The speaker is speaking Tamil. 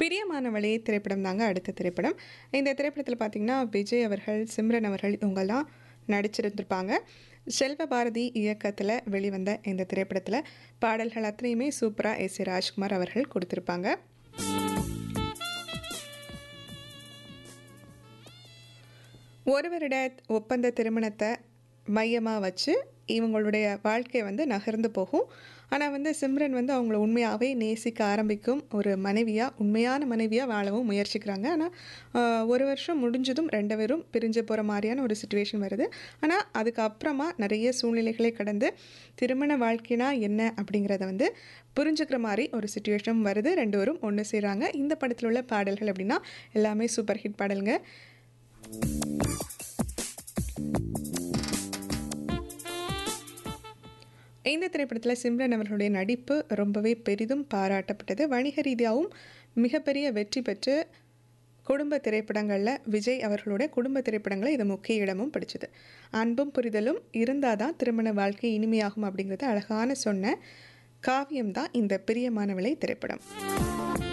பிரியமானவளே திரைப்படம் தாங்க அடுத்த திரைப்படம் இந்த திரைப்படத்தில் பார்த்தீங்கன்னா விஜய் அவர்கள் சிம்ரன் அவர்கள் இவங்கெல்லாம் நடிச்சிருந்திருப்பாங்க செல்வ பாரதி இயக்கத்தில் வெளிவந்த இந்த திரைப்படத்தில் பாடல்கள் அத்தனையுமே சூப்பராக எஸ் ஏ ராஜ்குமார் அவர்கள் கொடுத்துருப்பாங்க ஒரு வருட ஒப்பந்த திருமணத்தை மையமாக வச்சு இவங்களுடைய வாழ்க்கை வந்து நகர்ந்து போகும் ஆனால் வந்து சிம்ரன் வந்து அவங்கள உண்மையாகவே நேசிக்க ஆரம்பிக்கும் ஒரு மனைவியாக உண்மையான மனைவியாக வாழவும் முயற்சிக்கிறாங்க ஆனால் ஒரு வருஷம் முடிஞ்சதும் ரெண்டு பேரும் பிரிஞ்சு போகிற மாதிரியான ஒரு சுச்சுவேஷன் வருது ஆனால் அதுக்கப்புறமா நிறைய சூழ்நிலைகளை கடந்து திருமண வாழ்க்கைனா என்ன அப்படிங்கிறத வந்து புரிஞ்சுக்கிற மாதிரி ஒரு சுச்சுவேஷன் வருது ரெண்டு பேரும் ஒன்று செய்கிறாங்க இந்த படத்தில் உள்ள பாடல்கள் அப்படின்னா எல்லாமே சூப்பர் ஹிட் பாடலுங்க இந்த திரைப்படத்தில் சிம்ரன் அவர்களுடைய நடிப்பு ரொம்பவே பெரிதும் பாராட்டப்பட்டது வணிக ரீதியாகவும் மிகப்பெரிய வெற்றி பெற்று குடும்ப திரைப்படங்களில் விஜய் அவர்களுடைய குடும்ப திரைப்படங்களில் இது முக்கிய இடமும் பிடிச்சது அன்பும் புரிதலும் இருந்தால் தான் திருமண வாழ்க்கை இனிமையாகும் அப்படிங்கிறத அழகான சொன்ன காவியம்தான் இந்த பிரியமானவளை திரைப்படம்